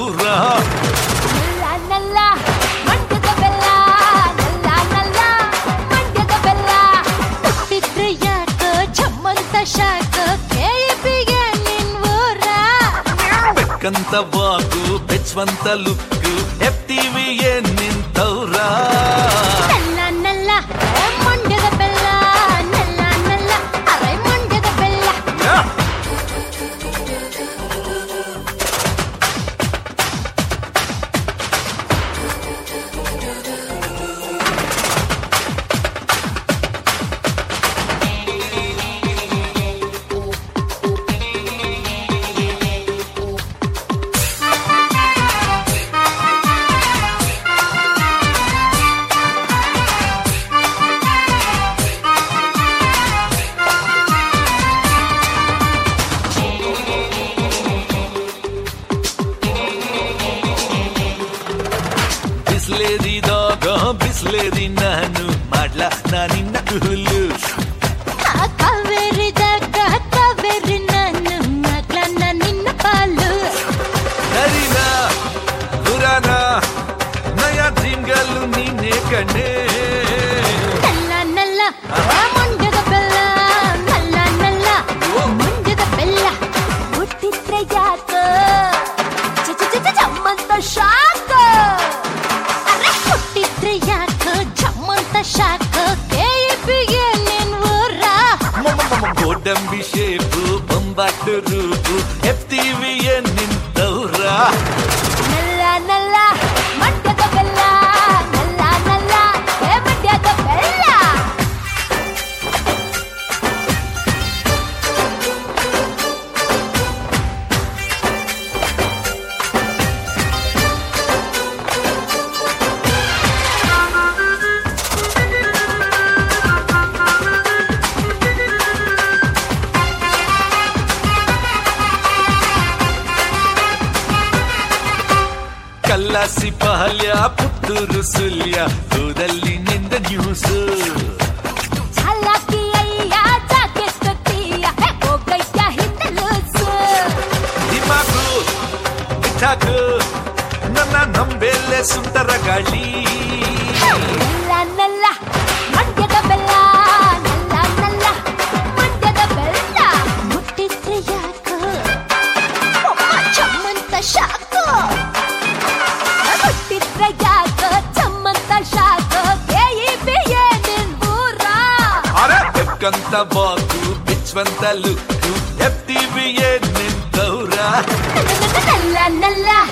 ದೂರ ನಲ್ಲ ನಲ್ಲ ಮಂಡ್ಯದ ಬೆಲ್ಲ ನಲ್ಲ ನಲ್ಲ ಮಂಡ್ಯದ ಬೆಲ್ಲ ಹುಟ್ಟಿದ್ರೆ ಯಾಕೋ ಚಮ್ಮಂತ ಶಾಕ ಕೆಪಿಗೆ ನಿನ್ ಊರ ಬೆಕ್ಕಂತ ವಾಕು ಬೆಚ್ಚವಂತ ಲುಕ್ಕು ಎಫ್ಟಿವಿ ಏನ್ ನಿಂತವ್ರ ನಲ್ಲ ನಲ್ಲ ಮಂಡ್ಯದ ಬೆಲ್ಲ ನಲ್ಲ ನಲ್ಲ ಅರೆ ಮಂಡ್ಯದ ಬೆಲ್ಲ ಬಿಸ್ಲೇರಿದಾಗ ಬಿಸ್ಲೇರಿ ನಾನು ಮಾಡ್ಲಾ ನಾನಿನ್ನ ಹುಲ್ಲು ಆ ಕಾವೇರಿದಾಗ ಕಾವೇರಿ ನಾನು ಮಗ್ಲನ್ನ ನಿನ್ನ ಪಾಲು ನರಿನ ಪುರಾಣ ನಯ ಡ್ರೀಮ್ಗಲ್ಲು ನೀನೇ ಕಣ್ಣೇ ನಲ್ಲ ನಲ್ಲ ಮಂಡ್ಯದ ಬೆಲ್ಲ ನಲ್ಲ ನಲ್ಲ ಮಂಡ್ಯದ ಬೆಲ್ಲ ಹುಟ್ಟಿದ್ರೆ ಯಾಕ ಚ ಚ ಚ ಚ ಚಮ್ಮಂತ ಶಾಕ ಅರೆ ಹುಟ್ಟಿದ್ರೆ ಯಾಕ ಚಮ್ಮಂತ ಶಾಕ ಕೆಪಿಗೆ ನಿನ್ ಊರ ಗೋಡಂಬಿ ಶೇಪು ಬೊಂಬಾಟು ರೂಪು ಎಫ್ಟಿವಿ ಏನ್ ನಿಂತವ್ರ ನಲ್ಲ ನಲ್ಲ ಮಂಡ್ಯದ ಬೆಲ್ಲ ನಲ್ಲ ನಲ್ಲ ಏ ಮಂಡ್ಯದ ಬೆಲ್ಲ ಕಲ್ಲಾಸಿ ಪಹಲ್ಯ ಪುತ್ತೂರು ಸುಲ್ಯ ಕೂದಲ್ಲಿ ನಿಂದ ನ್ಯೂಸು ಛಲಕಿಯಯ್ಯ ಜಾಕೆಟ್ಟೀಯ ಹೋಗಯ್ಯ ಹಿಂದೆ ಲೂಸು ದಿಮಾಕು ಬಿಟ್ಟಾಕು ನನ್ನ ನಂಬೆಲ್ಲೆ ಸುಂದರ ಗಾಳಿ ನಲ್ಲ ನಲ್ಲ ಮಂಡ್ಯದ ಬೆಲ್ಲ ನಲ್ಲ ನಲ್ಲ ಮಂಡ್ಯದ ಬೆಲ್ಲ ಮುಟ್ಟಿದ್ರೆ ಯಾಕೋ ಅಮ್ಮ ಚಮ್ಮಂತ ಶಾಕೋ ಮುಟ್ಟಿದ್ರೆ ಯಾಕೋ ಚಮ್ಮಂತ ಶಾಕೋ ಕೆಇಬಿಯೇ ನಿನ್ ಊರ ಅರೆ ಬೆಕ್ಕಂತ ಬಾಕು ಬಿಚ್ಚವಂತ ಲುಕ್ಕು ಎಫ್ಟಿವಿ ಏನ್ ನಿಂತವ್ರ ನಲ್ಲ ನಲ್ಲ